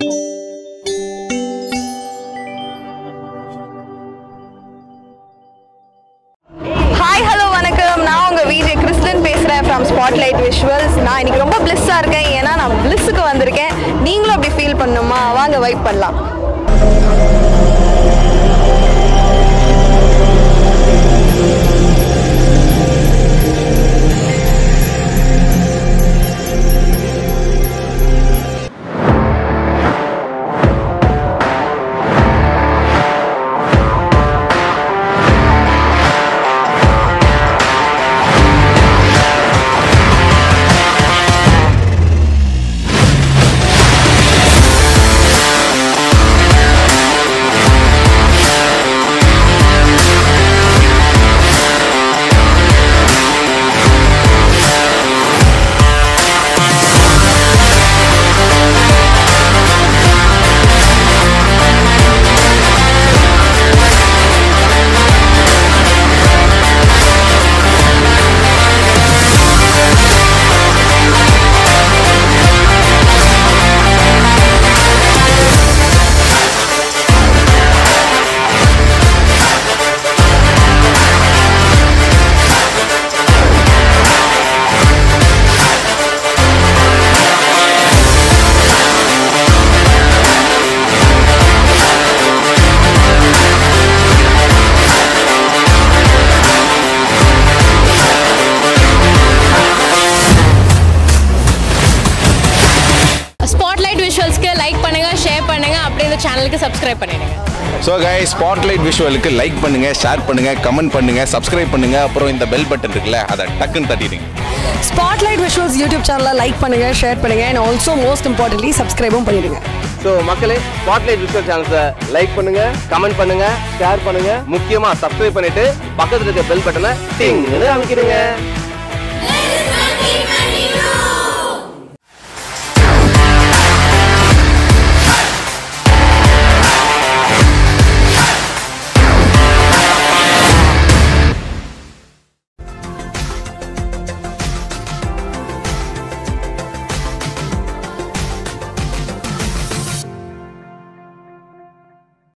hi hello வணக்கம் நான் உங்கள் விஜய் கிறிஸ்டன் பேசுகிறேன் ஃப்ரம் ஸ்பாட்லைட் விஷுவல்ஸ் நான் இன்னைக்கு ரொம்ப பிளிஸ்ஸாக இருக்கேன் ஏன்னா நான் பிளிஸ்ஸுக்கு வந்திருக்கேன் நீங்களும் அப்படி ஃபீல் பண்ணணுமா வாங்க வைப் பண்ணலாம் ஸ்பாட்லைட் விஷுவல்ஸ்க்கு லைக் பண்ணுங்க ஷேர் பண்ணுங்க அப்படியே இந்த சேனலுக்கு சப்ஸ்கிரைப் பண்ணிடுங்க ஸோ கை ஸ்பாட்லைட் விஷுவலுக்கு லைக் பண்ணுங்க ஷேர் பண்ணுங்க கமெண்ட் பண்ணுங்க சப்ஸ்கிரைப் பண்ணுங்க அப்புறம் இந்த பெல் பட்டன் இருக்குல்ல அதை டக்குன்னு தட்டிடுங்க ஸ்பாட்லைட் விஷுவல்ஸ் யூடியூப் சேனலை லைக் பண்ணுங்க ஷேர் பண்ணுங்க அண்ட் ஆல்சோ மோஸ்ட் இம்பார்ட்டன்ட்லி சப்ஸ்கிரைபும் பண்ணிடுங்க ஸோ மக்களே ஸ்பாட்லைட் விஷுவல் சேனல்ஸை லைக் பண்ணுங்க கமெண்ட் பண்ணுங்க ஷேர் பண்ணுங்க முக்கியமா சப்ஸ்கிரைப் பண்ணிட்டு பக்கத்துல இருக்க பெல் பட்டனை டிங்னு அமைக்கிடுங்க